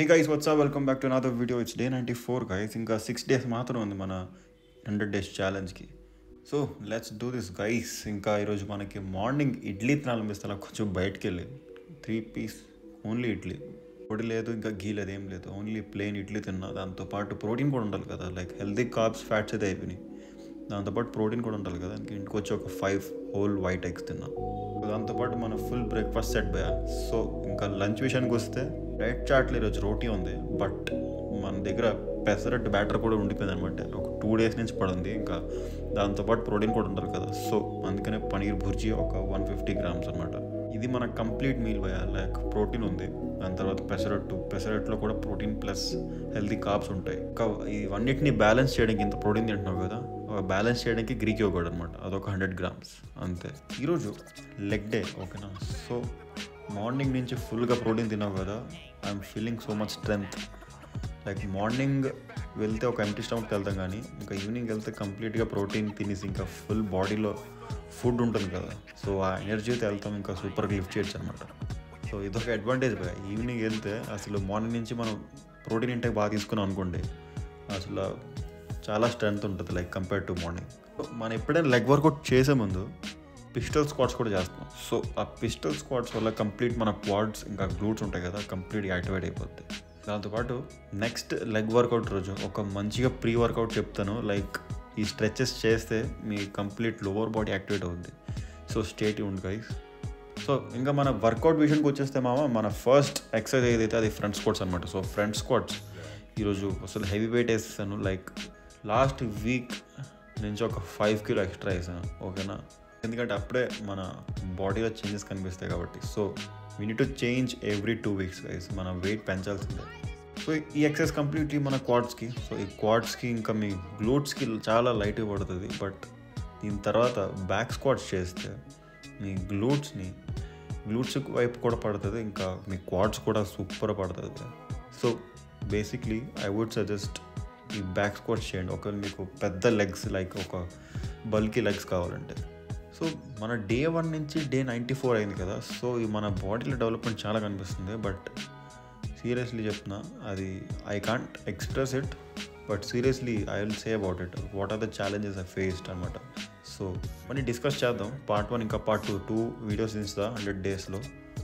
hey guys what's up welcome back to another video it's day ninety four guys ఇంకా six days మాత్రం ఉంది మన hundred days ఛాలెంజ్కి so let's do this guys ఇంకా ఈరోజు మనకి మార్నింగ్ ఇడ్లీ తినాలనిపిస్తే కొంచెం బయటకు వెళ్ళి త్రీ పీస్ ఓన్లీ ఇడ్లీ పొడి లేదు ఇంకా గీ లేదు ఏం లేదు ఓన్లీ ప్లెయిన్ ఇడ్లీ తిన్నా దాంతోపాటు ప్రోటీన్ కూడా ఉండాలి కదా లైక్ హెల్తీ కార్బ్స్ ఫ్యాట్స్ అయితే అయిపోయినాయి దాంతోపాటు ప్రోటీన్ కూడా ఉండాలి కదా ఇంక ఇంటికి వచ్చి ఒక ఫైవ్ హోల్ వైట్ ఎగ్స్ తిన్నా దాంతోపాటు మన ఫుల్ బ్రేక్ఫాస్ట్ సెట్ పోయా సో ఇంకా లంచ్ విషయానికి వస్తే డైట్ చాట్లో ఈరోజు రోటీ ఉంది బట్ మన దగ్గర పెసరట్ బ్యాటర్ కూడా ఉండిపోయింది అనమాట ఒక టూ డేస్ నుంచి పడింది ఇంకా దాంతోపాటు ప్రోటీన్ కూడా ఉండాలి కదా సో అందుకనే పనీర్ భుర్జీ ఒక వన్ ఫిఫ్టీ గ్రామ్స్ అనమాట ఇది మన కంప్లీట్ మీల్ పోయా లైక్ ప్రోటీన్ ఉంది దాని తర్వాత పెసరట్టు పెసరట్లో కూడా ప్రోటీన్ ప్లస్ హెల్తీ కార్బ్స్ ఉంటాయి ఇంకా ఇవన్నిటిని బ్యాలెన్స్ చేయడానికి ఇంత ప్రోటీన్ తింటున్నావు కదా బ్యాలెన్స్ చేయడానికి గ్రీక్ యోగడ్ అనమాట అదొక హండ్రెడ్ గ్రామ్స్ అంతే ఈరోజు లెగ్ డే ఓకేనా సో మార్నింగ్ నుంచి ఫుల్గా ప్రోటీన్ తిన్నావు కదా I'm feeling so much strength like morning వెళ్తే ఒక ఎంటీ స్టమక్ వెళ్తాం కానీ ఇంకా ఈవినింగ్ వెళ్తే కంప్లీట్గా ప్రోటీన్ తినేసి ఇంకా ఫుల్ బాడీలో ఫుడ్ ఉంటుంది కదా సో ఆ ఎనర్జీతో వెళ్తాం ఇంకా సూపర్గా లిఫ్ట్ చేయొచ్చు అనమాట సో ఇదొక అడ్వాంటేజ్ భయ ఈవినింగ్ వెళ్తే అసలు మార్నింగ్ నుంచి మనం ప్రోటీన్ ఇంటేక్ బాగా తీసుకున్నాం అనుకోండి అసలు చాలా స్ట్రెంగ్త్ ఉంటుంది లైక్ కంపేర్ టు మార్నింగ్ మనం ఎప్పుడైనా లెగ్ వర్కౌట్ చేసే ముందు పిస్టల్ స్క్వాడ్స్ కూడా చేస్తాం సో ఆ పిస్టల్ స్క్వాడ్స్ వల్ల కంప్లీట్ మన క్వాడ్స్ ఇంకా గ్లూట్స్ ఉంటాయి కదా కంప్లీట్గా యాక్టివేట్ అయిపోతాయి దాంతోపాటు నెక్స్ట్ లెగ్ వర్కౌట్ రోజు ఒక మంచిగా ప్రీ వర్కౌట్ చెప్తాను లైక్ ఈ స్ట్రెచెస్ చేస్తే మీ కంప్లీట్ లోవర్ బాడీ యాక్టివేట్ అవుద్ది సో స్టేట్ ఉంది గైస్ సో ఇంకా మన వర్కౌట్ విషయానికి వచ్చేస్తే మామ మన ఫస్ట్ ఎక్సర్సైజ్ ఏదైతే అది ఫ్రంట్ స్క్వాట్స్ అనమాట సో ఫ్రంట్ స్క్వాట్స్ ఈరోజు అసలు హెవీ వెయిట్ వేసేసాను లైక్ లాస్ట్ వీక్ నుంచి ఒక ఫైవ్ కిలో ఎక్స్ట్రా వేసాను ఓకేనా ఎందుకంటే అప్పుడే మన బాడీలో చేంజెస్ కనిపిస్తాయి కాబట్టి so we need to change every two weeks guys మన వెయిట్ పెంచాల్సిందే సో ఈ ఎక్సర్సైజ్ కంప్లీట్లీ మన క్వాడ్స్కి సో ఈ క్వాడ్స్కి ఇంకా మీ గ్లూట్స్కి చాలా లైట్గా పడుతుంది బట్ దీని తర్వాత బ్యాక్ స్క్వాట్స్ చేస్తే మీ గ్లూట్స్ని గ్లూట్స్ వైపు కూడా పడుతుంది ఇంకా మీ క్వాడ్స్ కూడా సూపర్ పడుతుంది so basically I would suggest ఈ బ్యాక్ స్క్వాట్స్ చేయండి ఒకవేళ మీకు పెద్ద లెగ్స్ లైక్ ఒక బల్కీ లెగ్స్ కావాలంటే సో మన డే వన్ నుంచి డే నైంటీ ఫోర్ అయింది కదా సో ఈ మన బాడీలో డెవలప్మెంట్ చాలా కనిపిస్తుంది బట్ సీరియస్లీ చెప్తున్నా అది I can't express it but seriously I will say about it what are the challenges I faced అనమాట సో మనీ డిస్కస్ చేద్దాం పార్ట్ వన్ ఇంకా పార్ట్ టూ టూ వీడియోస్ దించుదా హండ్రెడ్ డేస్లో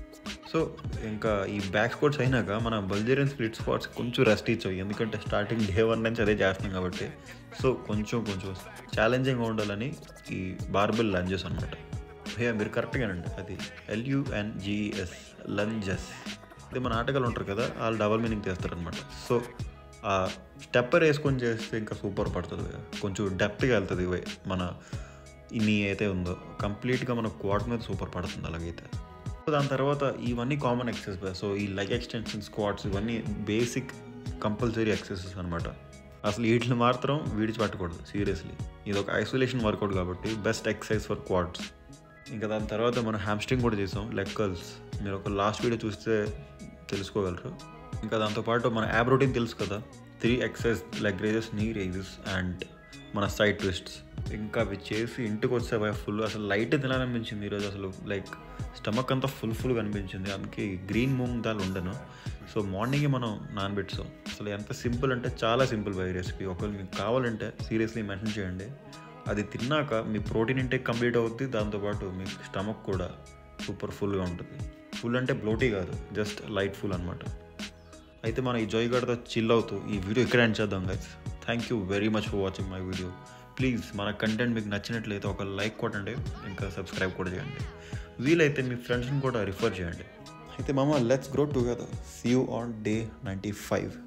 సో ఇంకా ఈ బ్యాక్ స్క్వాట్స్ అయినాక మన బల్జేరియన్ స్ప్లిట్ స్క్వాట్స్ కొంచెం రెస్ట్ ఇచ్చావు ఎందుకంటే స్టార్టింగ్ డే వన్ నుంచి అదే చేస్తున్నాం కాబట్టి సో కొంచెం కొంచెం ఛాలెంజింగ్గా ఉండాలని ఈ బార్బెల్ లంజెస్ అనమాట భయ్యా మీరు కరెక్ట్గానండి అది ఎల్యుఎన్జిఎస్ లంజెస్ ఇది మన ఆటగాళ్ళు ఉంటారు కదా వాళ్ళు డబల్ మీనింగ్ చేస్తారనమాట సో ఆ స్టెప్పర్ వేసుకొని చేస్తే ఇంకా సూపర్ పడుతుంది కొంచెం డెప్త్గా వెళ్తుంది ఇవే మన ఇన్ని అయితే ఉందో కంప్లీట్గా మన క్వాడ్ మీద సూపర్ పడుతుంది అలాగైతే దాని తర్వాత ఇవన్నీ కామన్ ఎక్సర్సైజ్ సో ఈ లెగ్ ఎక్స్టెన్షన్ స్క్వాట్స్ ఇవన్నీ బేసిక్ కంపల్సరీ ఎక్సర్సైజెస్ అనమాట అసలు వీటిని మాత్రం విడిచిపెట్టకూడదు సీరియస్లీ ఇది ఒక ఐసోలేషన్ వర్కౌట్ కాబట్టి బెస్ట్ ఎక్సర్సైజ్ ఫర్ క్వాడ్స్ ఇంకా దాని తర్వాత మనం హ్యామ్స్ట్రింగ్ కూడా చేసాం లెగ్ కర్ల్స్ మీరు ఒక లాస్ట్ వీడియో చూస్తే తెలుసుకోగలరు ఇంకా దాంతోపాటు మన యాబ్ రొటీన్ తెలుసు కదా three exercise leg raises knee raises and మన సైడ్ ట్విస్ట్స్ ఇంకా అవి చేసి ఇంటికి వస్తే ఫుల్ అసలు లైట్ తినాలనిపించింది ఈరోజు అసలు లైక్ స్టమక్ అంతా ఫుల్ ఫుల్ కనిపించింది అందుకే గ్రీన్ మూంగ్ దాల్ ఉండను సో మార్నింగే మనం నానబెట్టాం అసలు ఎంత సింపుల్ అంటే చాలా సింపుల్ బై రెసిపీ ఒకవేళ మీకు కావాలంటే సీరియస్లీ మెన్షన్ చేయండి అది తిన్నాక మీ ప్రోటీన్ ఇంటేక్ కంప్లీట్ అవుద్ది దాంతోపాటు మీ స్టమక్ కూడా సూపర్ ఫుల్గా ఉంటుంది ఫుల్ అంటే బ్లోటీ కాదు జస్ట్ లైట్ ఫుల్ అనమాట అయితే మనం ఈ జాయ్ గడ్తో చిల్ అవుతూ ఈ వీడియో ఇక్కడ ఎండ్ చేద్దాం guys thank you very much for watching my video please మన కంటెంట్ మీకు నచ్చినట్లయితే ఒక లైక్ కొట్టండి ఇంకా సబ్స్క్రైబ్ కూడా చేయండి వీలైతే మీ ఫ్రెండ్స్ని కూడా రిఫర్ చేయండి అయితే మామ let's grow together see you on day ninety five